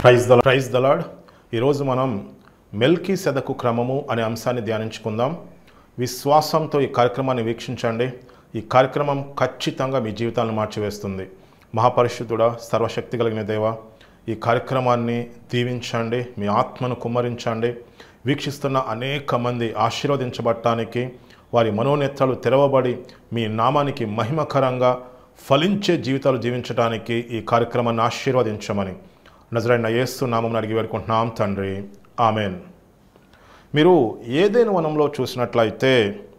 praise the praise the lord ఈరోజు మనం మెల్కీ సెదకు క్రమము అనే అంశాన్ని ధ్యానించుకుందాం విశ్వాసంతో ఈ కార్యక్రమాన్ని వీక్షించండి ఈ కార్యక్రమం ఖచ్చితంగా మీ జీవితాలను మార్చివేస్తుంది మహాపరిశుద్ధుడా సర్వశక్తి కలిగిన దేవ ఈ కార్యక్రమాన్ని దీవించండి మీ ఆత్మను కుమ్మరించండి వీక్షిస్తున్న అనేక మంది ఆశీర్వదించబడటానికి వారి మనోనేత్రాలు తెరవబడి మీ నామానికి మహిమకరంగా ఫలించే జీవితాలు జీవించడానికి ఈ కార్యక్రమాన్ని ఆశీర్వదించమని నజరైన యేసు నామం అడిగి వేడుకుంటున్నాం తండ్రి ఆమెన్ మీరు ఏదైనా వనంలో చూసినట్లయితే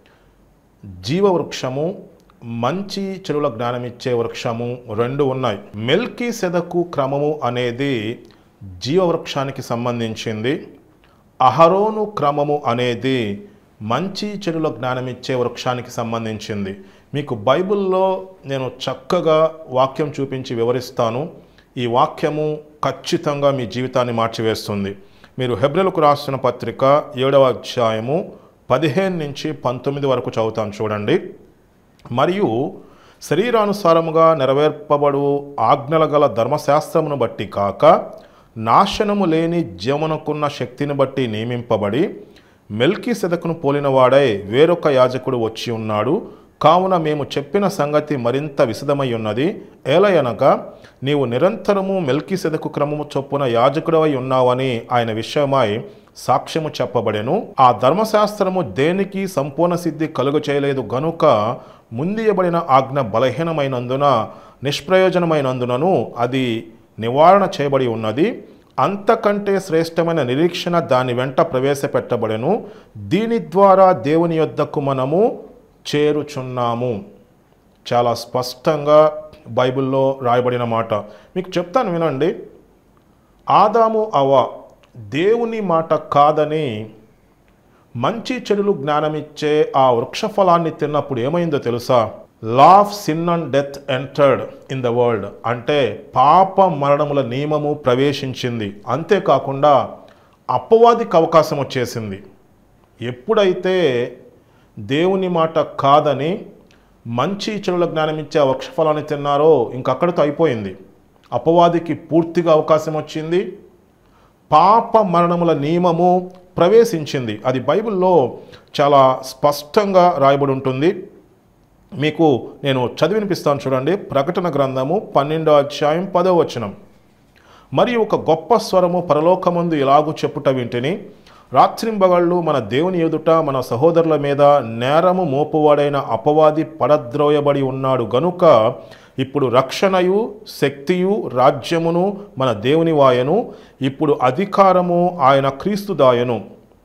జీవవృక్షము మంచి చెడుల జ్ఞానం ఇచ్చే వృక్షము రెండు ఉన్నాయి మెల్కీ సెదకు క్రమము అనేది జీవవృక్షానికి సంబంధించింది అహరోను క్రమము అనేది మంచి చెడుల జ్ఞానం ఇచ్చే వృక్షానికి సంబంధించింది మీకు బైబిల్లో నేను చక్కగా వాక్యం చూపించి వివరిస్తాను ఈ వాక్యము ఖచ్చితంగా మీ జీవితాన్ని మార్చివేస్తుంది మీరు హెబ్రిలకు రాసిన పత్రిక ఏడవ అధ్యాయము పదిహేను నుంచి పంతొమ్మిది వరకు చదువుతాను చూడండి మరియు శరీరానుసారముగా నెరవేర్పబడు ఆజ్ఞల గల ధర్మశాస్త్రమును బట్టి కాక నాశనము లేని జీవనకున్న శక్తిని బట్టి నియమింపబడి మెల్కీ సెదకును పోలినవాడై వేరొక యాజకుడు వచ్చి ఉన్నాడు కావున మేము చెప్పిన సంగతి మరింత విశదమై ఉన్నది ఏలయనగా నీవు నిరంతరము మెల్కీ సెదకు క్రమము చొప్పున యాజకుడవై ఉన్నావని ఆయన విషయమై సాక్ష్యము చెప్పబడెను ఆ ధర్మశాస్త్రము దేనికి సంపూర్ణ సిద్ధి కలుగు చేయలేదు గనుక ముందియబడిన ఆజ్ఞ బలహీనమైనందున నిష్ప్రయోజనమైనందునను అది నివారణ చేయబడి ఉన్నది అంతకంటే శ్రేష్టమైన నిరీక్షణ దాని వెంట ప్రవేశపెట్టబడెను దీని ద్వారా దేవుని యొద్దకు మనము చేరుచున్నాము చాలా స్పష్టంగా బైబిల్లో రాయబడిన మాట మీకు చెప్తాను వినండి ఆదాము అవ దేవుని మాట కాదని మంచి చెడులు జ్ఞానమిచ్చే ఆ వృక్ష ఫలాన్ని తిన్నప్పుడు ఏమైందో తెలుసా లాఫ్ sin and death entered in the world అంటే పాప మరణముల నియమము ప్రవేశించింది అంతేకాకుండా అపవాదికి అవకాశం వచ్చేసింది ఎప్పుడైతే దేవుని మాట కాదని మంచి చెడుల జ్ఞానం ఇచ్చే ఆ వృక్షఫలాన్ని తిన్నారో ఇంకక్కడితో అయిపోయింది అపవాదికి పూర్తిగా అవకాశం వచ్చింది పాప మరణముల నియమము ప్రవేశించింది అది బైబిల్లో చాలా స్పష్టంగా రాయబడి ఉంటుంది మీకు నేను చదివి వినిపిస్తాను చూడండి ప్రకటన గ్రంథము పన్నెండో అధ్యాయం పదో వచనం మరియు ఒక గొప్ప స్వరము పరలోకమందు ఇలాగు చెప్పుట వింటిని రాత్రింబగళ్ళు మన దేవుని ఎదుట మన సహోదరుల మీద నేరము మోపువాడైన అపవాది పడద్రోయబడి ఉన్నాడు గనుక ఇప్పుడు రక్షణయు శక్తియు రాజ్యమును మన దేవుని వాయను ఇప్పుడు అధికారము ఆయన క్రీస్తుదాయను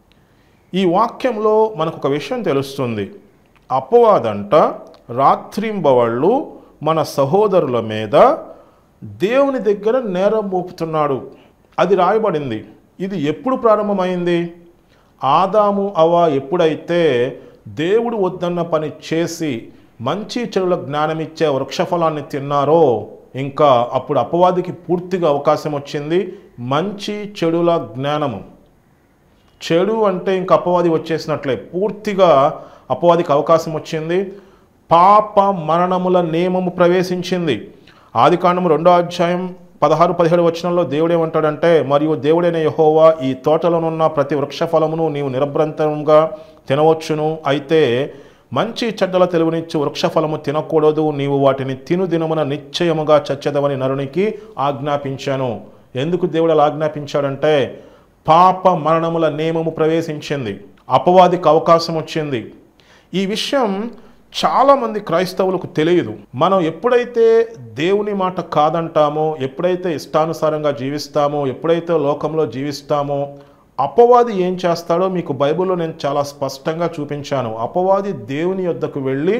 ఈ వాక్యంలో మనకు ఒక విషయం తెలుస్తుంది అపవాదంట రాత్రింబవళ్ళు మన సహోదరుల మీద దేవుని దగ్గర నేరం మోపుతున్నాడు అది రాయబడింది ఇది ఎప్పుడు ప్రారంభమైంది ఆదాము అవ ఎప్పుడైతే దేవుడు వద్దన్న పని చేసి మంచి చెడుల జ్ఞానమిచ్చే వృక్షఫలాన్ని తిన్నారో ఇంకా అప్పుడు అపవాదికి పూర్తిగా అవకాశం వచ్చింది మంచి చెడుల జ్ఞానము చెడు అంటే ఇంక అపవాది వచ్చేసినట్లే పూర్తిగా అపవాదికి అవకాశం వచ్చింది పాప మరణముల నియమము ప్రవేశించింది ఆది కాండము రెండో అధ్యాయం పదహారు పదిహేడు వచనంలో దేవుడు ఏమంటాడంటే మరియు దేవుడైన యహోవా ఈ తోటలోనున్న ప్రతి వృక్ష ఫలమును నీవు నిరభ్రంతరంగా తినవచ్చును అయితే మంచి చెడ్డల తెలుగునిచ్చు వృక్ష ఫలము తినకూడదు నీవు వాటిని తిను దినమున నిశ్చయముగా చచ్చెదవని నరునికి ఆజ్ఞాపించాను ఎందుకు దేవుడు అలా ఆజ్ఞాపించాడంటే పాప మరణముల నియమము ప్రవేశించింది అపవాదికి అవకాశం వచ్చింది ఈ విషయం చాలామంది క్రైస్తవులకు తెలియదు మనం ఎప్పుడైతే దేవుని మాట కాదంటామో ఎప్పుడైతే ఇష్టానుసారంగా జీవిస్తామో ఎప్పుడైతే లోకంలో జీవిస్తామో అపవాది ఏం చేస్తాడో మీకు బైబిల్లో నేను చాలా స్పష్టంగా చూపించాను అపవాది దేవుని యొద్దకు వెళ్ళి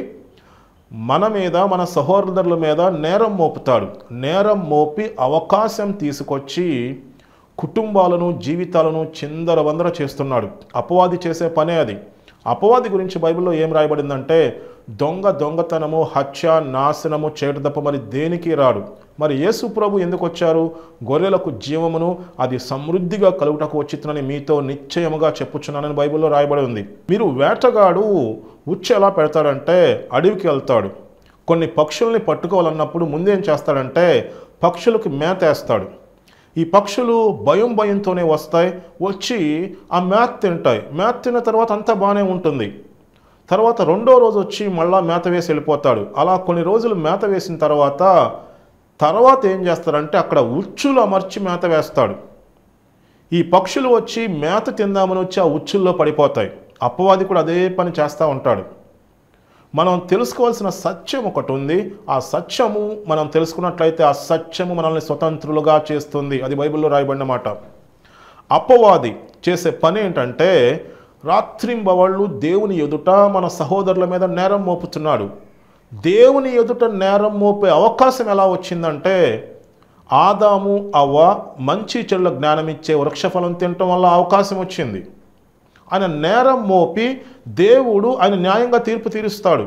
మన మీద మన సహోదరుల మీద నేరం మోపుతాడు నేరం మోపి అవకాశం తీసుకొచ్చి కుటుంబాలను జీవితాలను చిందరవందర చేస్తున్నాడు అపవాది చేసే పనే అది అపవాది గురించి బైబిల్లో ఏం రాయబడిందంటే దొంగ దొంగతనము హత్య నాశనము చేయట తప్ప మరి దేనికి రాడు మరి యేసు ప్రభు ఎందుకు వచ్చారు గొర్రెలకు జీవమును అది సమృద్ధిగా కలుగుటకు వచ్చిందని మీతో నిశ్చయముగా చెప్పుచున్నానని బైబిల్లో రాయబడి ఉంది మీరు వేటగాడు ఉచ్చు ఎలా పెడతాడంటే అడవికి వెళ్తాడు కొన్ని పక్షుల్ని పట్టుకోవాలన్నప్పుడు ముందేం చేస్తాడంటే పక్షులకు మేత వేస్తాడు ఈ పక్షులు భయం భయంతోనే వస్తాయి వచ్చి ఆ మేత తింటాయి మేత తిన్న తర్వాత అంతా బాగానే ఉంటుంది తర్వాత రెండో రోజు వచ్చి మళ్ళా మేత వేసి వెళ్ళిపోతాడు అలా కొన్ని రోజులు మేత వేసిన తర్వాత తర్వాత ఏం చేస్తారంటే అక్కడ ఉచ్చులు అమర్చి మేత వేస్తాడు ఈ పక్షులు వచ్చి మేత తిందామని వచ్చి ఆ ఉచ్చుల్లో పడిపోతాయి అప్పవాది కూడా అదే పని చేస్తూ ఉంటాడు మనం తెలుసుకోవాల్సిన సత్యం ఒకటి ఉంది ఆ సత్యము మనం తెలుసుకున్నట్లయితే ఆ సత్యము మనల్ని స్వతంత్రులుగా చేస్తుంది అది బైబిల్లో రాయబడిన మాట అప్పవాది చేసే పని ఏంటంటే రాత్రింబవళ్ళు దేవుని ఎదుట మన సహోదరుల మీద నేరం మోపుతున్నాడు దేవుని ఎదుట నేరం మోపే అవకాశం ఎలా వచ్చిందంటే ఆదాము అవ్వ మంచి చెడుల జ్ఞానం ఇచ్చే వృక్షఫలం తినటం వల్ల అవకాశం వచ్చింది ఆయన నేరం మోపి దేవుడు ఆయన న్యాయంగా తీర్పు తీరుస్తాడు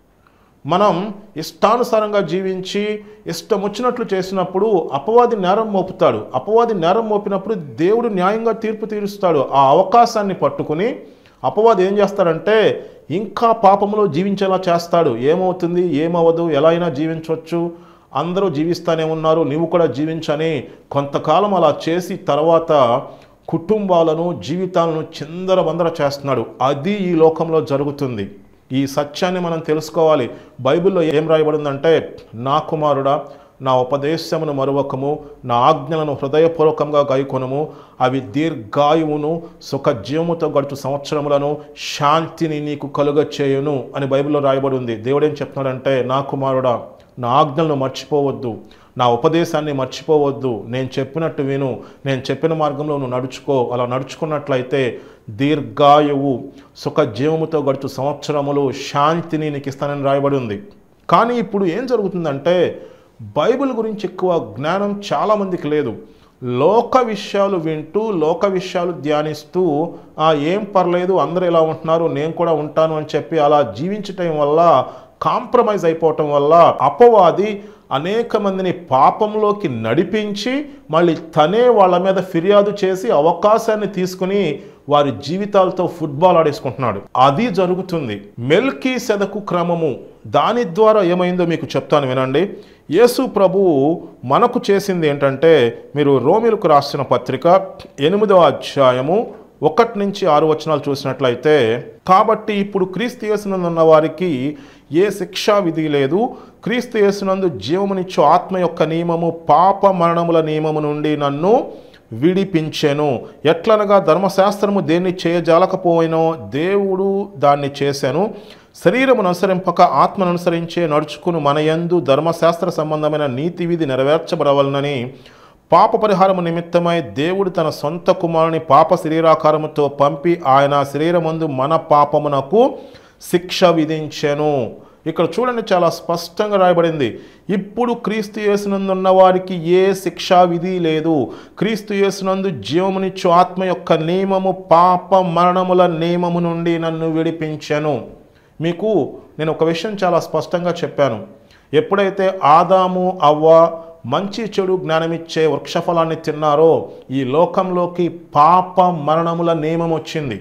మనం ఇష్టానుసారంగా జీవించి ఇష్టం వచ్చినట్లు చేసినప్పుడు అపవాది నేరం మోపుతాడు అపవాది నేరం మోపినప్పుడు దేవుడు న్యాయంగా తీర్పు తీరుస్తాడు ఆ అవకాశాన్ని పట్టుకుని అపవాది ఏం చేస్తాడంటే ఇంకా పాపములో జీవించేలా చేస్తాడు ఏమవుతుంది ఏమవ్వదు ఎలా అయినా జీవించవచ్చు అందరూ జీవిస్తానే ఉన్నారు నీవు కూడా జీవించని కొంతకాలం అలా చేసి తర్వాత కుటుంబాలను జీవితాలను చిందరవందర చేస్తున్నాడు అది ఈ లోకంలో జరుగుతుంది ఈ సత్యాన్ని మనం తెలుసుకోవాలి బైబిల్లో ఏం రాయబడిందంటే నా కుమారుడా నా ఉపదేశమును మరువకము నా ఆజ్ఞలను హృదయపూర్వకంగా గైకొనము అవి దీర్ఘాయువును సుఖజీవముతో గడుచు సంవత్సరములను శాంతిని నీకు కలుగ చేయును అని బైబిల్లో రాయబడి ఉంది దేవుడేం చెప్తున్నాడంటే నా కుమారుడా నా ఆజ్ఞలను మర్చిపోవద్దు నా ఉపదేశాన్ని మర్చిపోవద్దు నేను చెప్పినట్టు విను నేను చెప్పిన మార్గంలో నువ్వు నడుచుకో అలా నడుచుకున్నట్లయితే దీర్ఘాయువు సుఖ జీవముతో గడుచు సంవత్సరములు శాంతిని నీకు ఇస్తానని రాయబడి ఉంది కానీ ఇప్పుడు ఏం జరుగుతుందంటే బైబిల్ గురించి ఎక్కువ జ్ఞానం చాలామందికి లేదు లోక విషయాలు వింటూ లోక విషయాలు ధ్యానిస్తూ "ఆ, ఏం పర్లేదు అందరూ ఇలా ఉంటున్నారు నేను కూడా ఉంటాను అని చెప్పి అలా జీవించటం వల్ల కాంప్రమైజ్ అయిపోవటం వల్ల అపవాది అనేక మందిని పాపంలోకి నడిపించి మళ్ళీ తనే వాళ్ళ మీద ఫిర్యాదు చేసి అవకాశాన్ని తీసుకుని వారి జీవితాలతో ఫుట్బాల్ ఆడేసుకుంటున్నాడు అది జరుగుతుంది మెల్కీ సెదకు క్రమము దాని ద్వారా ఏమైందో మీకు చెప్తాను వినండి యేసు ప్రభువు మనకు చేసింది ఏంటంటే మీరు రోమిలకు రాసిన పత్రిక ఎనిమిదవ అధ్యాయము ఒకటి నుంచి ఆరు వచనాలు చూసినట్లయితే కాబట్టి ఇప్పుడు క్రీస్తు యేసునందు ఉన్న వారికి ఏ శిక్షా విధి లేదు క్రీస్తు యేసునందు జీవమునిచ్చు ఆత్మ యొక్క నియమము పాప మరణముల నియమము నుండి నన్ను విడిపించెను ఎట్లనగా ధర్మశాస్త్రము దేన్ని చేయజాలకపోయినో దేవుడు దాన్ని చేశాను శరీరమును అనుసరింపక ఆత్మను అనుసరించే నడుచుకుని మన యందు ధర్మశాస్త్ర సంబంధమైన నీతి విధి నెరవేర్చబడవలనని పాప పరిహారము నిమిత్తమై దేవుడు తన సొంత కుమారుని పాప శరీరాకారముతో పంపి ఆయన శరీరమందు మన పాపమునకు శిక్ష విధించెను ఇక్కడ చూడండి చాలా స్పష్టంగా రాయబడింది ఇప్పుడు క్రీస్తు యేసునందు ఉన్న వారికి ఏ శిక్షా విధి లేదు క్రీస్తు యేసునందు జీవమునిచ్చు ఆత్మ యొక్క నియమము పాప మరణముల నియమము నుండి నన్ను విడిపించెను మీకు నేను ఒక విషయం చాలా స్పష్టంగా చెప్పాను ఎప్పుడైతే ఆదాము అవ్వ మంచి చెడు జ్ఞానమిచ్చే వృక్షఫలాన్ని తిన్నారో ఈ లోకంలోకి పాప మరణముల నియమం వచ్చింది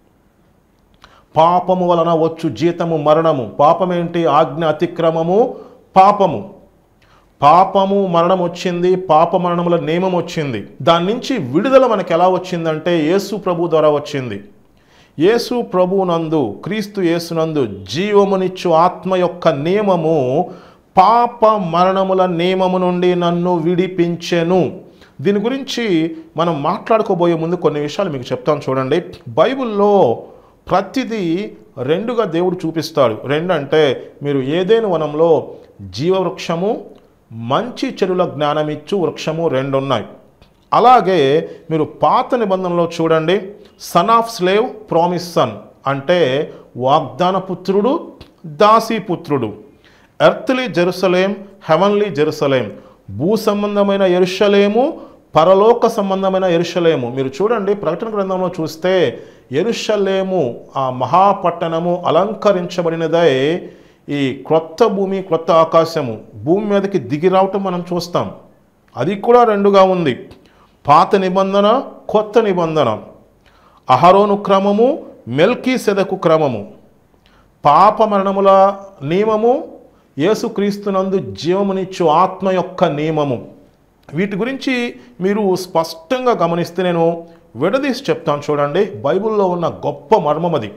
పాపము వలన వచ్చు జీతము మరణము పాపమేంటి ఆజ్ఞ అతిక్రమము పాపము పాపము మరణం వచ్చింది పాప మరణముల నియమం వచ్చింది దాని నుంచి విడుదల మనకు ఎలా వచ్చిందంటే యేసు ప్రభు ద్వారా వచ్చింది యేసు ప్రభునందు క్రీస్తు యేసునందు జీవమునిచ్చు ఆత్మ యొక్క నియమము పాప మరణముల నియమము నుండి నన్ను విడిపించెను దీని గురించి మనం మాట్లాడుకోబోయే ముందు కొన్ని విషయాలు మీకు చెప్తాను చూడండి బైబిల్లో ప్రతిదీ రెండుగా దేవుడు చూపిస్తాడు రెండు అంటే మీరు ఏదైనా వనంలో జీవవృక్షము మంచి చెడుల జ్ఞానమిచ్చు వృక్షము రెండు ఉన్నాయి అలాగే మీరు పాత నిబంధనలో చూడండి son of slave promise son అంటే వాగ్దాన పుత్రుడు దాసీ పుత్రుడు ఎర్త్లీ జెరూసలేం హెవెన్లీ జెరూసలేం భూ సంబంధమైన ఎరుషలేము పరలోక సంబంధమైన ఎరుషలేము మీరు చూడండి ప్రకటన గ్రంథంలో చూస్తే ఎరుషలేము ఆ మహాపట్టణము అలంకరించబడినదై ఈ క్రొత్త భూమి క్రొత్త ఆకాశము భూమి మీదకి దిగి రావటం మనం చూస్తాం అది కూడా రెండుగా ఉంది పాత నిబంధన కొత్త నిబంధన అహరోను క్రమము మెల్కీ సెదకు క్రమము పాప మరణముల నియమము యేసుక్రీస్తునందు జీవమునిచ్చు ఆత్మ యొక్క నియమము వీటి గురించి మీరు స్పష్టంగా గమనిస్తే నేను విడదీసి చెప్తాను చూడండి బైబిల్లో ఉన్న గొప్ప మర్మం అది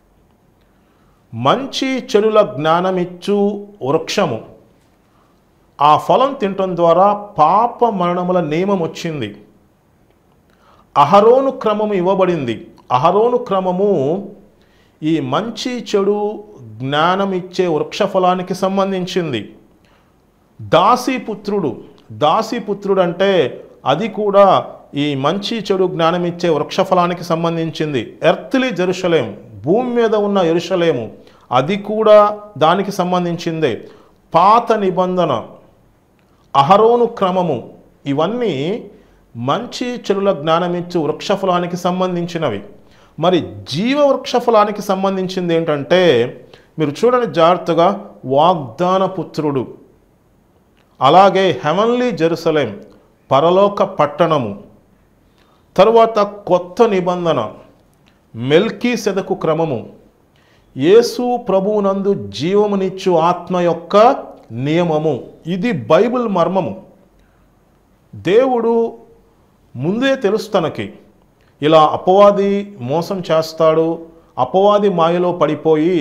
మంచి చెడుల జ్ఞానమిచ్చు వృక్షము ఆ ఫలం తినటం ద్వారా పాప మరణముల నియమం వచ్చింది అహరోను క్రమము ఇవ్వబడింది అహరోను క్రమము ఈ మంచి చెడు జ్ఞానం ఇచ్చే వృక్షఫలానికి సంబంధించింది దాసీపుత్రుడు దాసీపుత్రుడు అంటే అది కూడా ఈ మంచి చెడు జ్ఞానం ఇచ్చే వృక్షఫలానికి సంబంధించింది ఎర్త్లీ జెరూషలేం భూమి మీద ఉన్న ఎరుషలేము అది కూడా దానికి సంబంధించిందే పాత నిబంధన అహరోను క్రమము ఇవన్నీ మంచి చెడుల జ్ఞానమిచ్చు వృక్షఫలానికి సంబంధించినవి మరి జీవ వృక్షఫలానికి సంబంధించింది ఏంటంటే మీరు చూడండి జాగ్రత్తగా వాగ్దాన పుత్రుడు అలాగే హెవన్లీ జెరూసలేం పరలోక పట్టణము తరువాత కొత్త నిబంధన మెల్కీ సెదకు క్రమము యేసు ప్రభువునందు జీవమునిచ్చు ఆత్మ యొక్క నియమము ఇది బైబిల్ మర్మము దేవుడు ముందే తెలుసు తనకి ఇలా అపవాది మోసం చేస్తాడు అపవాది మాయలో పడిపోయి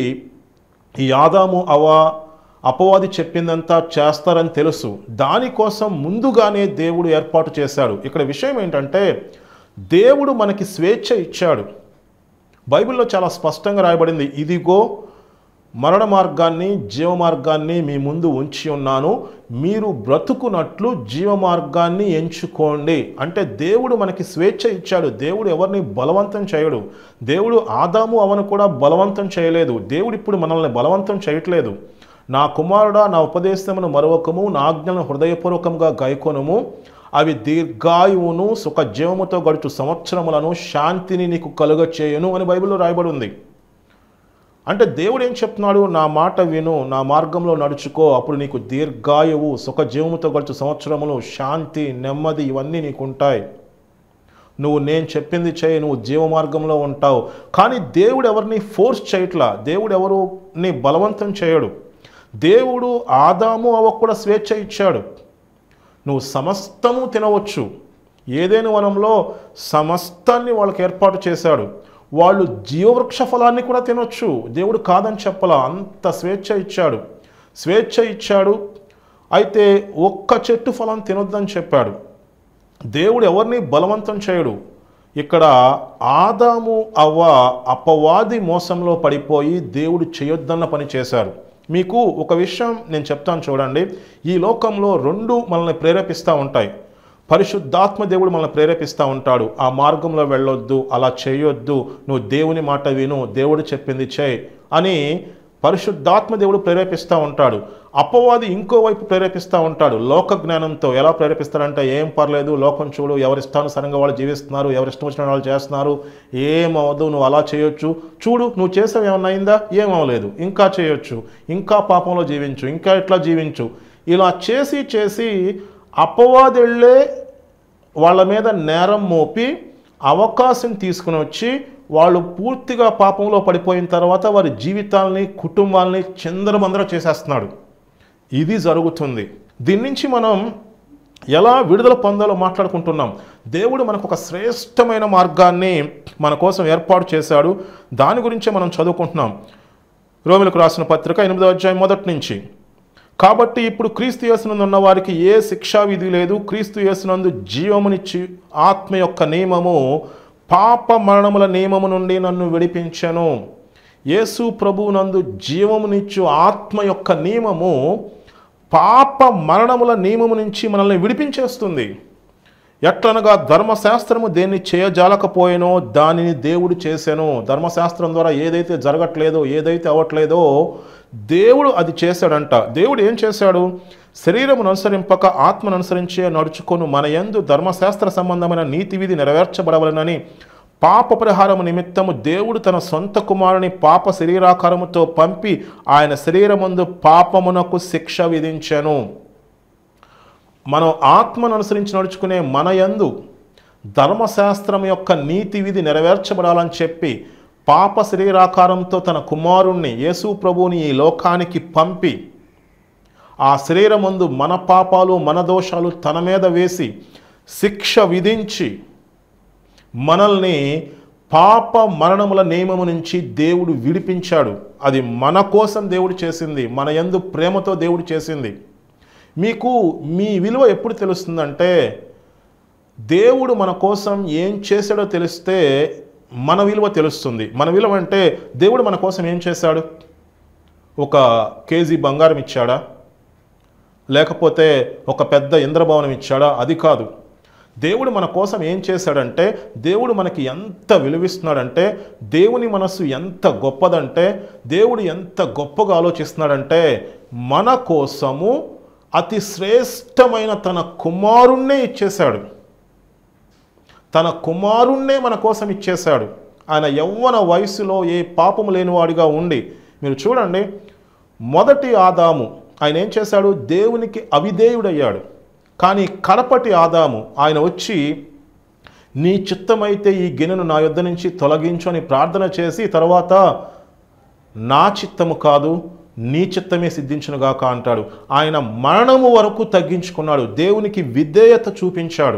ఈ ఆదాము అవ అపవాది చెప్పిందంతా చేస్తారని తెలుసు దానికోసం ముందుగానే దేవుడు ఏర్పాటు చేశాడు ఇక్కడ విషయం ఏంటంటే దేవుడు మనకి స్వేచ్ఛ ఇచ్చాడు బైబిల్లో చాలా స్పష్టంగా రాయబడింది ఇదిగో మరణ మార్గాన్ని జీవ మార్గాన్ని మీ ముందు ఉంచి ఉన్నాను మీరు బ్రతుకున్నట్లు జీవ మార్గాన్ని ఎంచుకోండి అంటే దేవుడు మనకి స్వేచ్ఛ ఇచ్చాడు దేవుడు ఎవరిని బలవంతం చేయడు దేవుడు ఆదాము అవను కూడా బలవంతం చేయలేదు దేవుడు ఇప్పుడు మనల్ని బలవంతం చేయట్లేదు నా కుమారుడా నా ఉపదేశమును మరొకము నా ఆజ్ఞలను హృదయపూర్వకంగా గైకొనుము అవి దీర్ఘాయువును సుఖ జీవముతో గడుచు సంవత్సరములను శాంతిని నీకు కలుగ చేయను అని బైబిల్లో రాయబడి ఉంది అంటే దేవుడు ఏం చెప్తున్నాడు నా మాట విను నా మార్గంలో నడుచుకో అప్పుడు నీకు దీర్ఘాయువు సుఖ జీవముతో గడుచు సంవత్సరములు శాంతి నెమ్మది ఇవన్నీ నీకు ఉంటాయి నువ్వు నేను చెప్పింది చేయి నువ్వు జీవ మార్గంలో ఉంటావు కానీ దేవుడు ఎవరిని ఫోర్స్ చేయట్లా దేవుడు ఎవరుని బలవంతం చేయడు దేవుడు ఆదాము అవ్వకు కూడా స్వేచ్ఛ ఇచ్చాడు నువ్వు సమస్తము తినవచ్చు ఏదైనా వనంలో సమస్తాన్ని వాళ్ళకి ఏర్పాటు చేశాడు వాళ్ళు జీవవృక్ష ఫలాన్ని కూడా తినొచ్చు దేవుడు కాదని చెప్పలా అంత స్వేచ్ఛ ఇచ్చాడు స్వేచ్ఛ ఇచ్చాడు అయితే ఒక్క చెట్టు ఫలం తినొద్దని చెప్పాడు దేవుడు ఎవరిని బలవంతం చేయడు ఇక్కడ ఆదాము అవ్వ అపవాది మోసంలో పడిపోయి దేవుడు చేయొద్దన్న పని చేశారు మీకు ఒక విషయం నేను చెప్తాను చూడండి ఈ లోకంలో రెండు మనల్ని ప్రేరేపిస్తూ ఉంటాయి పరిశుద్ధాత్మ దేవుడు మనల్ని ప్రేరేపిస్తూ ఉంటాడు ఆ మార్గంలో వెళ్ళొద్దు అలా చేయొద్దు నువ్వు దేవుని మాట విను దేవుడు చెప్పింది చేయి అని పరిశుద్ధాత్మ దేవుడు ప్రేరేపిస్తూ ఉంటాడు అపవాది ఇంకోవైపు ప్రేరేపిస్తూ ఉంటాడు లోక జ్ఞానంతో ఎలా ప్రేరేపిస్తాడంటే ఏం పర్లేదు లోకం చూడు ఎవరిష్టానుసారంగా వాళ్ళు జీవిస్తున్నారు ఎవరిష్టం వచ్చిన వాళ్ళు చేస్తున్నారు ఏమవదు నువ్వు అలా చేయొచ్చు చూడు నువ్వు చేసావు ఏమన్నా అయిందా ఏమవలేదు ఇంకా చేయొచ్చు ఇంకా పాపంలో జీవించు ఇంకా ఇట్లా జీవించు ఇలా చేసి చేసి అపవాదెళ్ళే వాళ్ళ మీద నేరం మోపి అవకాశం తీసుకుని వచ్చి వాళ్ళు పూర్తిగా పాపంలో పడిపోయిన తర్వాత వారి జీవితాల్ని కుటుంబాల్ని చిందరమందర చేసేస్తున్నాడు ఇది జరుగుతుంది దీని నుంచి మనం ఎలా విడుదల పొందాలో మాట్లాడుకుంటున్నాం దేవుడు మనకు ఒక శ్రేష్టమైన మార్గాన్ని మన కోసం ఏర్పాటు చేశాడు దాని గురించే మనం చదువుకుంటున్నాం రోమిలకు రాసిన పత్రిక ఎనిమిదో అధ్యాయం మొదటి నుంచి కాబట్టి ఇప్పుడు క్రీస్తు యేసునందు ఉన్న వారికి ఏ శిక్షా విధి లేదు క్రీస్తు యేసునందు జీవమునిచ్చి ఆత్మ యొక్క నియమము పాప మరణముల నియమము నుండి నన్ను విడిపించెను యేసు ప్రభువునందు జీవమునిచ్చు ఆత్మ యొక్క నియమము పాప మరణముల నియమము నుంచి మనల్ని విడిపించేస్తుంది ఎట్లనగా ధర్మశాస్త్రము దేన్ని చేయజాలకపోయినో దానిని దేవుడు చేశాను ధర్మశాస్త్రం ద్వారా ఏదైతే జరగట్లేదో ఏదైతే అవ్వట్లేదో దేవుడు అది చేశాడంట దేవుడు ఏం చేశాడు శరీరమును అనుసరింపక ఆత్మను అనుసరించే నడుచుకొను మన యందు ధర్మశాస్త్ర సంబంధమైన నీతి విధి నెరవేర్చబడవలనని పాప పరిహారము నిమిత్తము దేవుడు తన సొంత కుమారుని పాప శరీరాకారముతో పంపి ఆయన శరీరమందు పాపమునకు శిక్ష విధించెను మనం ఆత్మను అనుసరించి నడుచుకునే మన యందు ధర్మశాస్త్రం యొక్క నీతి విధి నెరవేర్చబడాలని చెప్పి పాప శరీరాకారంతో తన కుమారుణ్ణి యేసు ప్రభువుని ఈ లోకానికి పంపి ఆ శరీరమందు మన పాపాలు మన దోషాలు తన మీద వేసి శిక్ష విధించి మనల్ని పాప మరణముల నియమము నుంచి దేవుడు విడిపించాడు అది మన కోసం దేవుడు చేసింది మన యందు ప్రేమతో దేవుడు చేసింది మీకు మీ విలువ ఎప్పుడు తెలుస్తుందంటే దేవుడు మన కోసం ఏం చేశాడో తెలిస్తే మన విలువ తెలుస్తుంది మన విలువ అంటే దేవుడు మన కోసం ఏం చేశాడు ఒక కేజీ బంగారం ఇచ్చాడా లేకపోతే ఒక పెద్ద ఇంద్రభవనం ఇచ్చాడా అది కాదు దేవుడు మన కోసం ఏం చేశాడంటే దేవుడు మనకి ఎంత విలువిస్తున్నాడంటే దేవుని మనస్సు ఎంత గొప్పదంటే దేవుడు ఎంత గొప్పగా ఆలోచిస్తున్నాడంటే మన కోసము అతి శ్రేష్టమైన తన కుమారుణ్ణే ఇచ్చేశాడు తన కుమారుణ్ణే మన కోసం ఇచ్చేశాడు ఆయన యవ్వన వయసులో ఏ పాపము లేనివాడిగా ఉండి మీరు చూడండి మొదటి ఆదాము ఆయన ఏం చేశాడు దేవునికి అవిధేయుడయ్యాడు కానీ కడపటి ఆదాము ఆయన వచ్చి నీ చిత్తమైతే ఈ గిన్నెను నా యొద్ద నుంచి తొలగించు అని ప్రార్థన చేసి తర్వాత నా చిత్తము కాదు నీ చిత్తమే సిద్ధించునుగాక అంటాడు ఆయన మరణము వరకు తగ్గించుకున్నాడు దేవునికి విధేయత చూపించాడు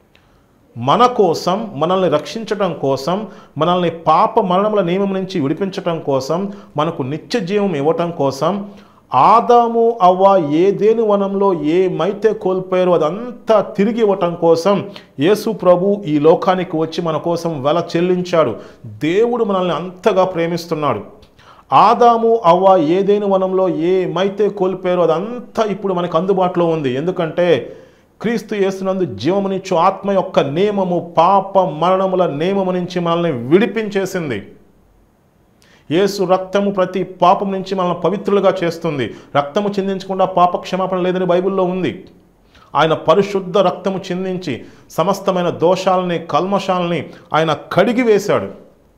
మన కోసం మనల్ని రక్షించటం కోసం మనల్ని పాప మరణముల నియమం నుంచి విడిపించటం కోసం మనకు నిత్య జీవం ఇవ్వటం కోసం ఆదాము అవ్వ ఏదేని వనంలో ఏమైతే కోల్పోయారో అదంతా తిరిగి ఇవ్వటం కోసం యేసు ప్రభు ఈ లోకానికి వచ్చి మన కోసం వెల చెల్లించాడు దేవుడు మనల్ని అంతగా ప్రేమిస్తున్నాడు ఆదాము అవ్వ ఏదేని వనంలో ఏమైతే కోల్పోయారో అదంతా ఇప్పుడు మనకు అందుబాటులో ఉంది ఎందుకంటే క్రీస్తు యేసునందు జీవమునిచ్చు ఆత్మ యొక్క నియమము పాప మరణముల నియమము నుంచి మనల్ని విడిపించేసింది యేసు రక్తము ప్రతి పాపం నుంచి మనల్ని పవిత్రులుగా చేస్తుంది రక్తము చిందించకుండా పాప క్షమాపణ లేదని బైబిల్లో ఉంది ఆయన పరిశుద్ధ రక్తము చిందించి సమస్తమైన దోషాలని కల్మషాలని ఆయన కడిగి వేశాడు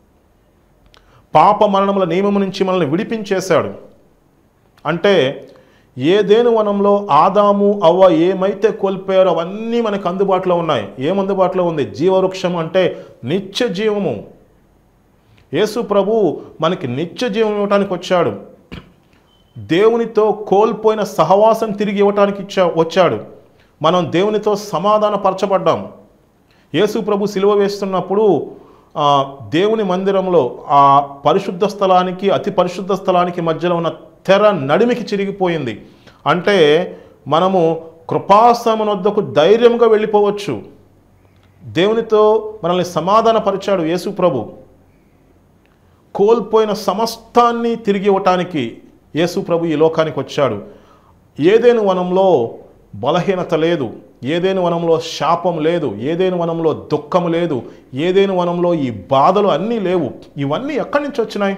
పాప మరణముల నియమము నుంచి మనల్ని విడిపించేశాడు అంటే ఏదేను వనంలో ఆదాము అవ్వ ఏమైతే కోల్పోయారో అవన్నీ మనకు అందుబాటులో ఉన్నాయి ఏం అందుబాటులో ఉంది జీవవృక్షం అంటే నిత్య జీవము యేసు ప్రభు మనకి నిత్య జీవం ఇవ్వటానికి వచ్చాడు దేవునితో కోల్పోయిన సహవాసం తిరిగి ఇవ్వటానికి ఇచ్చా వచ్చాడు మనం దేవునితో సమాధానపరచబడ్డాం యేసు ప్రభు సిలువ వేస్తున్నప్పుడు ఆ, దేవుని మందిరంలో ఆ పరిశుద్ధ స్థలానికి అతి పరిశుద్ధ స్థలానికి మధ్యలో ఉన్న తెర నడిమికి చిరిగిపోయింది అంటే మనము కృపాసమునొద్దకు ధైర్యంగా వెళ్ళిపోవచ్చు దేవునితో మనల్ని సమాధానపరిచాడు యేసు ప్రభు కోల్పోయిన సమస్తాన్ని తిరిగి ఇవ్వటానికి యేసు ప్రభు ఈ లోకానికి వచ్చాడు ఏదేను వనంలో బలహీనత లేదు ఏదేను వనంలో శాపం లేదు ఏదేను వనంలో దుఃఖం లేదు ఏదేను వనంలో ఈ బాధలు అన్నీ లేవు ఇవన్నీ ఎక్కడి నుంచి వచ్చినాయి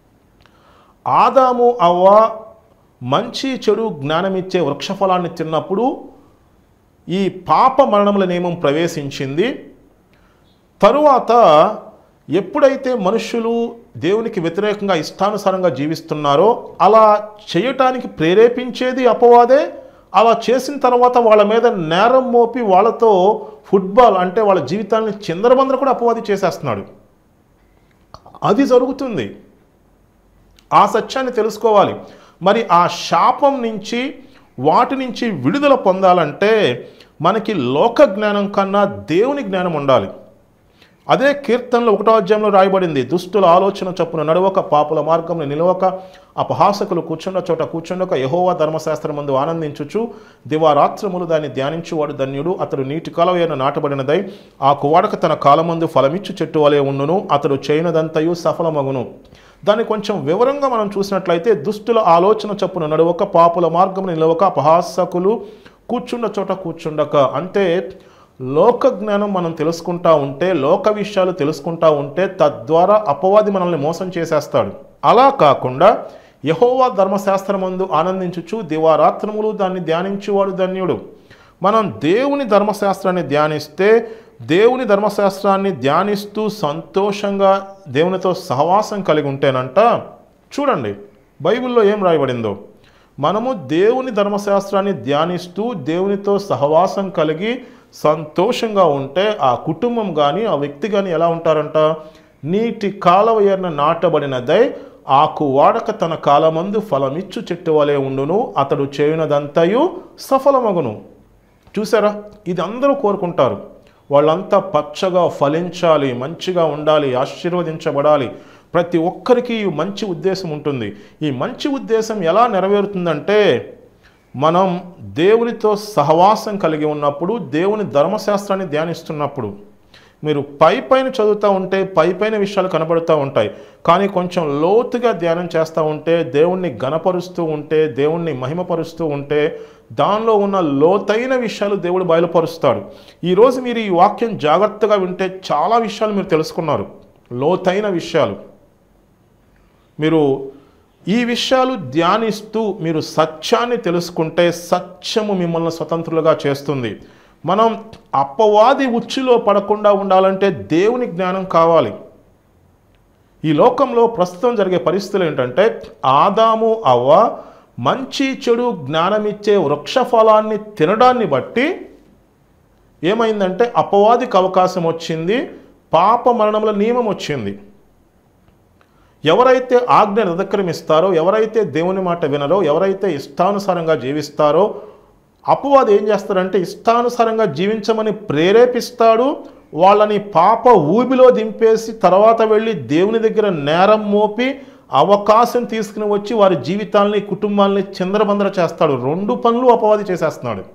ఆదాము అవ్వ మంచి చెడు జ్ఞానమిచ్చే వృక్షఫలాన్ని తిన్నప్పుడు ఈ పాప మరణముల నియమం ప్రవేశించింది తరువాత ఎప్పుడైతే మనుషులు దేవునికి వ్యతిరేకంగా ఇష్టానుసారంగా జీవిస్తున్నారో అలా చేయటానికి ప్రేరేపించేది అపవాదే అలా చేసిన తర్వాత వాళ్ళ మీద నేరం మోపి వాళ్ళతో ఫుట్బాల్ అంటే వాళ్ళ జీవితాన్ని చిందరబందర కూడా అపవాది చేసేస్తున్నాడు అది జరుగుతుంది ఆ సత్యాన్ని తెలుసుకోవాలి మరి ఆ శాపం నుంచి వాటి నుంచి విడుదల పొందాలంటే మనకి లోక జ్ఞానం కన్నా దేవుని జ్ఞానం ఉండాలి అదే కీర్తనలో ఒకటో అధ్యాయంలో రాయబడింది దుష్టుల ఆలోచన చొప్పున నడవక పాపుల మార్గంలో నిలవక అపహాసకులు కూర్చున్న చోట కూర్చుండక యహోవా ధర్మశాస్త్రం ముందు ఆనందించుచు దివారాత్రములు దాన్ని ధ్యానించువాడు ధన్యుడు అతడు నీటి కాలవైన నాటబడినదై ఆ కువాడక తన కాలమందు ఫలమిచ్చు చెట్టు వలె ఉండును అతడు చేయనదంతయు సఫలమగును దాన్ని కొంచెం వివరంగా మనం చూసినట్లయితే దుష్టుల ఆలోచన చొప్పున నడవక పాపుల మార్గం నిలవక అపహాసకులు కూర్చున్న చోట కూర్చుండక అంటే లోక జ్ఞానం మనం తెలుసుకుంటా ఉంటే లోక విషయాలు తెలుసుకుంటా ఉంటే తద్వారా అపవాది మనల్ని మోసం చేసేస్తాడు అలా కాకుండా యహోవా ధర్మశాస్త్రమందు ఆనందించుచు దివారాత్రములు దాన్ని ధ్యానించువాడు ధన్యుడు మనం దేవుని ధర్మశాస్త్రాన్ని ధ్యానిస్తే దేవుని ధర్మశాస్త్రాన్ని ధ్యానిస్తూ సంతోషంగా దేవునితో సహవాసం కలిగి ఉంటేనంట చూడండి బైబిల్లో ఏం రాయబడిందో మనము దేవుని ధర్మశాస్త్రాన్ని ధ్యానిస్తూ దేవునితో సహవాసం కలిగి సంతోషంగా ఉంటే ఆ కుటుంబం కానీ ఆ వ్యక్తి కానీ ఎలా ఉంటారంట నీటి కాలవ ఎర్న నాటబడినదై ఆకు వాడక తన కాలమందు ఫలమిచ్చు చెట్టు వలె ఉండును అతడు చేయునదంతయు సఫలమగును చూసారా ఇది అందరూ కోరుకుంటారు వాళ్ళంతా పచ్చగా ఫలించాలి మంచిగా ఉండాలి ఆశీర్వదించబడాలి ప్రతి ఒక్కరికి ఈ మంచి ఉద్దేశం ఉంటుంది ఈ మంచి ఉద్దేశం ఎలా నెరవేరుతుందంటే మనం దేవునితో సహవాసం కలిగి ఉన్నప్పుడు దేవుని ధర్మశాస్త్రాన్ని ధ్యానిస్తున్నప్పుడు మీరు పై పైన చదువుతూ ఉంటే పై పైన విషయాలు కనబడుతూ ఉంటాయి కానీ కొంచెం లోతుగా ధ్యానం చేస్తూ ఉంటే దేవుణ్ణి గణపరుస్తూ ఉంటే దేవుణ్ణి మహిమపరుస్తూ ఉంటే దానిలో ఉన్న లోతైన విషయాలు దేవుడు బయలుపరుస్తాడు ఈరోజు మీరు ఈ వాక్యం జాగ్రత్తగా వింటే చాలా విషయాలు మీరు తెలుసుకున్నారు లోతైన విషయాలు మీరు ఈ విషయాలు ధ్యానిస్తూ మీరు సత్యాన్ని తెలుసుకుంటే సత్యము మిమ్మల్ని స్వతంత్రులుగా చేస్తుంది మనం అప్పవాది ఉచ్చులో పడకుండా ఉండాలంటే దేవుని జ్ఞానం కావాలి ఈ లోకంలో ప్రస్తుతం జరిగే పరిస్థితులు ఏంటంటే ఆదాము అవ్వ మంచి చెడు జ్ఞానమిచ్చే వృక్ష ఫలాన్ని తినడాన్ని బట్టి ఏమైందంటే అపవాదికి అవకాశం వచ్చింది పాప మరణముల నియమం వచ్చింది ఎవరైతే ఆజ్ఞను అతిక్రమిస్తారో ఎవరైతే దేవుని మాట వినరో ఎవరైతే ఇష్టానుసారంగా జీవిస్తారో అపవాది ఏం చేస్తాడంటే ఇష్టానుసారంగా జీవించమని ప్రేరేపిస్తాడు వాళ్ళని పాప ఊబిలో దింపేసి తర్వాత వెళ్ళి దేవుని దగ్గర నేరం మోపి అవకాశం తీసుకుని వచ్చి వారి జీవితాల్ని కుటుంబాల్ని చిందరబందర చేస్తాడు రెండు పనులు అపవాది చేసేస్తున్నాడు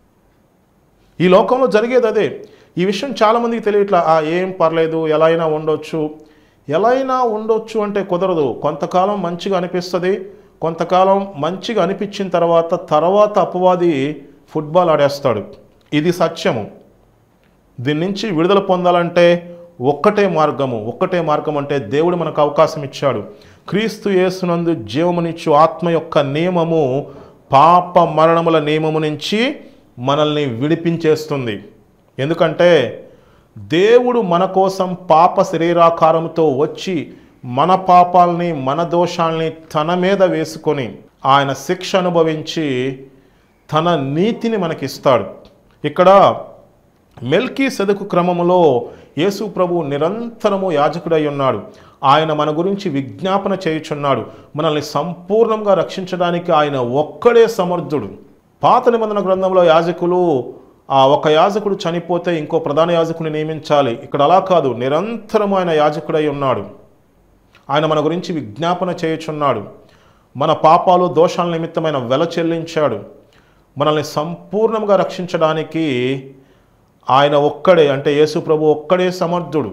ఈ లోకంలో జరిగేది అదే ఈ విషయం చాలామందికి తెలియట్లా ఆ ఏం పర్లేదు ఎలా అయినా ఉండొచ్చు ఎలా అయినా ఉండొచ్చు అంటే కుదరదు కొంతకాలం మంచిగా అనిపిస్తుంది కొంతకాలం మంచిగా అనిపించిన తర్వాత తర్వాత అపవాది ఫుట్బాల్ ఆడేస్తాడు ఇది సత్యము దీని నుంచి విడుదల పొందాలంటే ఒక్కటే మార్గము ఒక్కటే మార్గం అంటే దేవుడు మనకు అవకాశం ఇచ్చాడు క్రీస్తు యేసునందు జీవమునిచ్చు ఆత్మ యొక్క నియమము పాప మరణముల నియమము నుంచి మనల్ని విడిపించేస్తుంది ఎందుకంటే దేవుడు మన కోసం పాప శరీరాకారంతో వచ్చి మన పాపాలని మన దోషాల్ని తన మీద వేసుకొని ఆయన శిక్ష అనుభవించి తన నీతిని మనకిస్తాడు ఇక్కడ మెల్కీ సెదకు క్రమములో యేసు ప్రభు నిరంతరము యాజకుడై ఉన్నాడు ఆయన మన గురించి విజ్ఞాపన చేయుచున్నాడు మనల్ని సంపూర్ణంగా రక్షించడానికి ఆయన ఒక్కడే సమర్థుడు పాత నిబంధన గ్రంథంలో యాజకులు ఆ ఒక యాజకుడు చనిపోతే ఇంకో ప్రధాన యాజకుని నియమించాలి ఇక్కడ అలా కాదు నిరంతరం ఆయన యాజకుడై ఉన్నాడు ఆయన మన గురించి విజ్ఞాపన చేయుచున్నాడు మన పాపాలు దోషాల నిమిత్తమైన వెల చెల్లించాడు మనల్ని సంపూర్ణంగా రక్షించడానికి ఆయన ఒక్కడే అంటే యేసు ప్రభు ఒక్కడే సమర్థుడు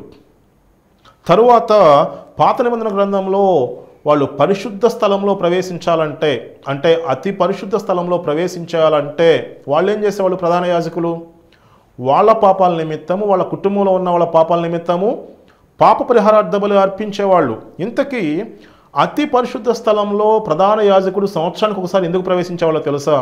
తరువాత పాత నిబంధన గ్రంథంలో వాళ్ళు పరిశుద్ధ స్థలంలో ప్రవేశించాలంటే అంటే అతి పరిశుద్ధ స్థలంలో ప్రవేశించాలంటే వాళ్ళు ఏం చేసేవాళ్ళు ప్రధాన యాజకులు వాళ్ళ పాపాల నిమిత్తము వాళ్ళ కుటుంబంలో ఉన్న వాళ్ళ పాపాల నిమిత్తము పాప పరిహారార్థ బలి అర్పించేవాళ్ళు ఇంతకీ అతి పరిశుద్ధ స్థలంలో ప్రధాన యాజకుడు సంవత్సరానికి ఒకసారి ఎందుకు ప్రవేశించేవాళ్ళో తెలుసా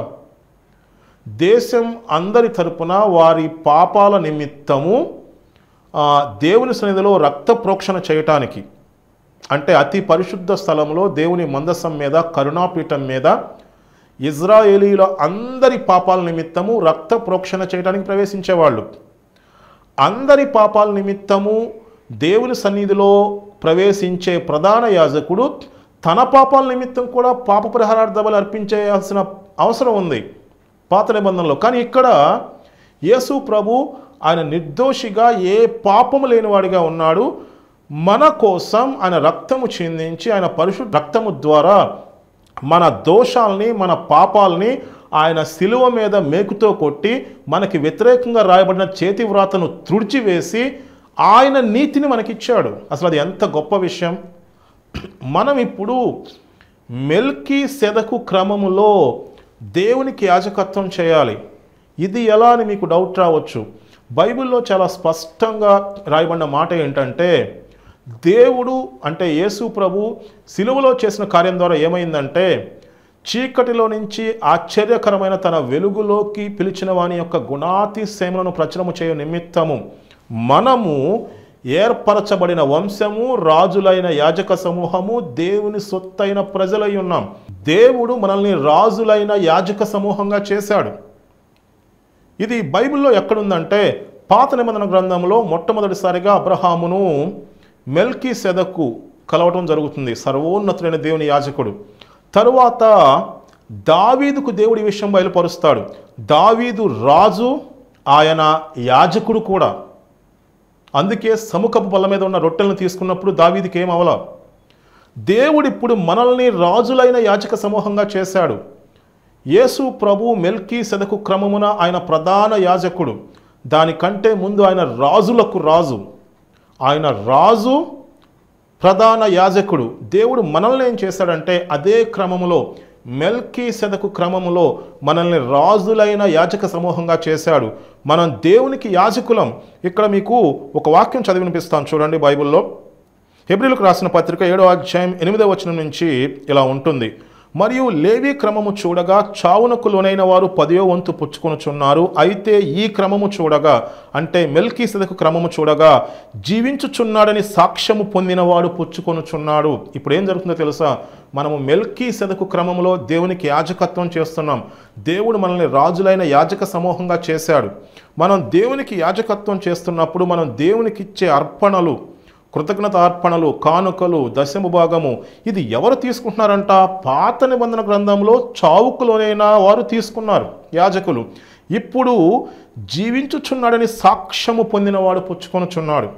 దేశం అందరి తరపున వారి పాపాల నిమిత్తము ఆ, దేవుని సన్నిధిలో రక్త ప్రోక్షణ చేయటానికి అంటే అతి పరిశుద్ధ స్థలంలో దేవుని మందసం మీద కరుణాపీఠం మీద ఇజ్రాయేలీల అందరి పాపాల నిమిత్తము రక్త ప్రోక్షణ చేయడానికి ప్రవేశించేవాళ్ళు అందరి పాపాల నిమిత్తము దేవుని సన్నిధిలో ప్రవేశించే ప్రధాన యాజకుడు తన పాపాల నిమిత్తం కూడా పాప పరిహారార్థబలు అర్పించేయాల్సిన అవసరం ఉంది పాత నిబంధనలో కానీ ఇక్కడ యేసు ప్రభు ఆయన నిర్దోషిగా ఏ పాపము లేనివాడిగా ఉన్నాడు మన కోసం ఆయన రక్తము చిందించి ఆయన పరిశుద్ధ రక్తము ద్వారా మన దోషాల్ని మన పాపాలని ఆయన శిలువ మీద మేకుతో కొట్టి మనకి వ్యతిరేకంగా రాయబడిన చేతి వ్రాతను తుడిచివేసి ఆయన నీతిని మనకిచ్చాడు అసలు అది ఎంత గొప్ప విషయం మనం ఇప్పుడు మెల్కీ సెదకు క్రమములో దేవునికి యాజకత్వం చేయాలి ఇది ఎలా అని మీకు డౌట్ రావచ్చు బైబిల్లో చాలా స్పష్టంగా రాయబడిన మాట ఏంటంటే దేవుడు అంటే యేసు ప్రభు సిలువలో చేసిన కార్యం ద్వారా ఏమైందంటే చీకటిలో నుంచి ఆశ్చర్యకరమైన తన వెలుగులోకి పిలిచిన వాని యొక్క గుణాతిశయములను ప్రచురము చేయు నిమిత్తము మనము ఏర్పరచబడిన వంశము రాజులైన యాజక సమూహము దేవుని సొత్తైన ప్రజలై ఉన్నాం దేవుడు మనల్ని రాజులైన యాజక సమూహంగా చేశాడు ఇది బైబిల్లో ఎక్కడుందంటే పాత నిబంధన గ్రంథంలో మొట్టమొదటిసారిగా అబ్రహామును మెల్కీ సెదకు కలవటం జరుగుతుంది సర్వోన్నతుడైన దేవుని యాజకుడు తరువాత దావీదుకు దేవుడి విషయం బయలుపరుస్తాడు దావీదు రాజు ఆయన యాజకుడు కూడా అందుకే సముఖపు బల్ల మీద ఉన్న రొట్టెలను తీసుకున్నప్పుడు దావీదికి ఏం అవలా దేవుడు ఇప్పుడు మనల్ని రాజులైన యాజక సమూహంగా చేశాడు యేసు ప్రభు మెల్కీ సెదకు క్రమమున ఆయన ప్రధాన యాజకుడు దానికంటే ముందు ఆయన రాజులకు రాజు ఆయన రాజు ప్రధాన యాజకుడు దేవుడు మనల్ని ఏం చేశాడంటే అదే క్రమములో మెల్కీ సెదకు క్రమములో మనల్ని రాజులైన యాజక సమూహంగా చేశాడు మనం దేవునికి యాజకులం ఇక్కడ మీకు ఒక వాక్యం చదివి వినిపిస్తాను చూడండి బైబిల్లో హెబ్రిలకు రాసిన పత్రిక ఏడో అధ్యాయం ఎనిమిదవ వచనం నుంచి ఇలా ఉంటుంది మరియు లేవి క్రమము చూడగా చావునకు లోనైన వారు పదియో వంతు పుచ్చుకొనుచున్నారు అయితే ఈ క్రమము చూడగా అంటే మెల్కీ సెదకు క్రమము చూడగా జీవించుచున్నాడని సాక్ష్యము పొందినవాడు పుచ్చుకొనుచున్నాడు ఇప్పుడు ఏం జరుగుతుందో తెలుసా మనము మెల్కీ సెదకు క్రమములో దేవునికి యాజకత్వం చేస్తున్నాం దేవుడు మనల్ని రాజులైన యాజక సమూహంగా చేశాడు మనం దేవునికి యాజకత్వం చేస్తున్నప్పుడు మనం దేవునికి ఇచ్చే అర్పణలు కృతజ్ఞత అర్పణలు కానుకలు దశమ భాగము ఇది ఎవరు తీసుకుంటున్నారంట పాత నిబంధన గ్రంథంలో చావుకులోనైనా వారు తీసుకున్నారు యాజకులు ఇప్పుడు జీవించుచున్నాడని సాక్ష్యము పొందినవాడు పుచ్చుకొనుచున్నాడు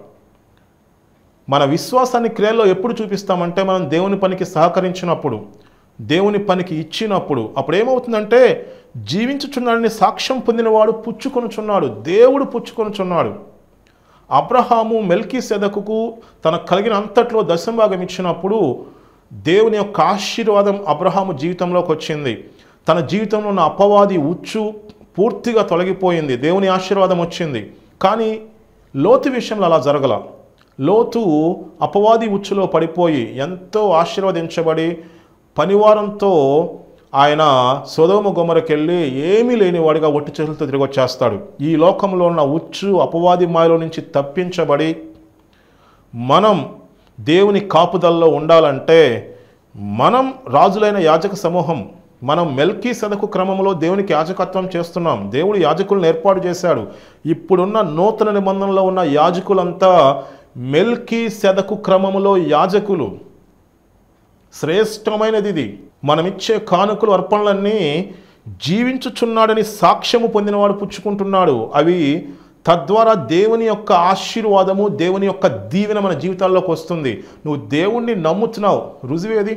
మన విశ్వాసాన్ని క్రియల్లో ఎప్పుడు చూపిస్తామంటే మనం దేవుని పనికి సహకరించినప్పుడు దేవుని పనికి ఇచ్చినప్పుడు అప్పుడు ఏమవుతుందంటే జీవించుచున్నాడని సాక్ష్యం పొందినవాడు పుచ్చుకొనుచున్నాడు దేవుడు పుచ్చుకొనుచున్నాడు అబ్రహాము మెల్కీ సెదకుకు తనకు కలిగిన అంతట్లో దశంభాగం ఇచ్చినప్పుడు దేవుని యొక్క ఆశీర్వాదం అబ్రహాము జీవితంలోకి వచ్చింది తన జీవితంలో ఉన్న అపవాది ఉచ్చు పూర్తిగా తొలగిపోయింది దేవుని ఆశీర్వాదం వచ్చింది కానీ లోతు విషయంలో అలా జరగల లోతు అపవాది ఉచ్చులో పడిపోయి ఎంతో ఆశీర్వదించబడి పనివారంతో ఆయన సొదోమ గొమరకెళ్ళి ఏమీ లేనివాడిగా ఒట్టి చేతులతో తిరిగి వచ్చేస్తాడు ఈ లోకంలో ఉన్న ఉచ్చు అపవాది మాయలో నుంచి తప్పించబడి మనం దేవుని కాపుదల్లో ఉండాలంటే మనం రాజులైన యాజక సమూహం మనం మెల్కీ సదకు క్రమంలో దేవునికి యాజకత్వం చేస్తున్నాం దేవుడు యాజకులను ఏర్పాటు చేశాడు ఇప్పుడున్న నూతన నిబంధనలో ఉన్న యాజకులంతా మెల్కీ సెదకు క్రమములో యాజకులు శ్రేష్టమైనది ఇది మనమిచ్చే కానుకలు అర్పణలన్నీ జీవించుచున్నాడని సాక్ష్యము పొందినవాడు పుచ్చుకుంటున్నాడు అవి తద్వారా దేవుని యొక్క ఆశీర్వాదము దేవుని యొక్క దీవెన మన జీవితాల్లోకి వస్తుంది నువ్వు దేవుణ్ణి నమ్ముతున్నావు రుజువేది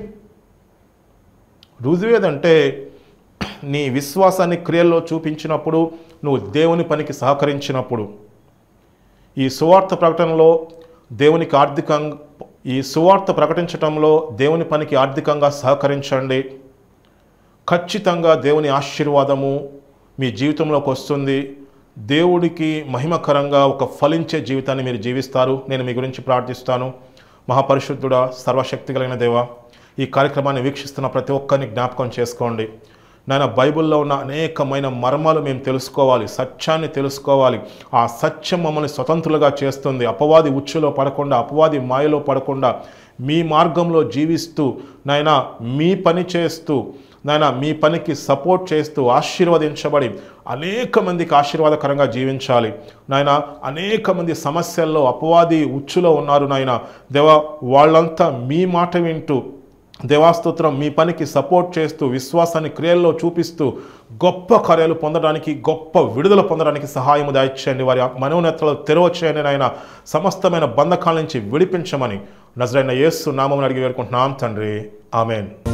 రుజువేదంటే నీ విశ్వాసాన్ని క్రియల్లో చూపించినప్పుడు నువ్వు దేవుని పనికి సహకరించినప్పుడు ఈ సువార్త ప్రకటనలో దేవునికి ఆర్థికంగా ఈ సువార్త ప్రకటించటంలో దేవుని పనికి ఆర్థికంగా సహకరించండి ఖచ్చితంగా దేవుని ఆశీర్వాదము మీ జీవితంలోకి వస్తుంది దేవుడికి మహిమకరంగా ఒక ఫలించే జీవితాన్ని మీరు జీవిస్తారు నేను మీ గురించి ప్రార్థిస్తాను మహాపరిశుద్ధుడా సర్వశక్తి కలిగిన దేవ ఈ కార్యక్రమాన్ని వీక్షిస్తున్న ప్రతి ఒక్కరిని జ్ఞాపకం చేసుకోండి నాయన బైబిల్లో ఉన్న అనేకమైన మర్మాలు మేము తెలుసుకోవాలి సత్యాన్ని తెలుసుకోవాలి ఆ సత్యం మమ్మల్ని స్వతంత్రులుగా చేస్తుంది అపవాది ఉచ్చులో పడకుండా అపవాది మాయలో పడకుండా మీ మార్గంలో జీవిస్తూ నాయన మీ పని చేస్తూ నాయన మీ పనికి సపోర్ట్ చేస్తూ ఆశీర్వదించబడి అనేక మందికి ఆశీర్వాదకరంగా జీవించాలి నాయన అనేక మంది సమస్యల్లో అపవాది ఉచ్చులో ఉన్నారు నాయన దేవ వాళ్ళంతా మీ మాట వింటూ దేవాస్తోత్రం మీ పనికి సపోర్ట్ చేస్తూ విశ్వాసాన్ని క్రియల్లో చూపిస్తూ గొప్ప కార్యాలు పొందడానికి గొప్ప విడుదల పొందడానికి సహాయం దాయిచ్చేయండి వారి మనోనేతలు తెరవచ్చేయండి నాయన సమస్తమైన బంధకాల నుంచి విడిపించమని నజరైన యేసు నామం అడిగి వేడుకుంటున్నాం తండ్రి ఆమెన్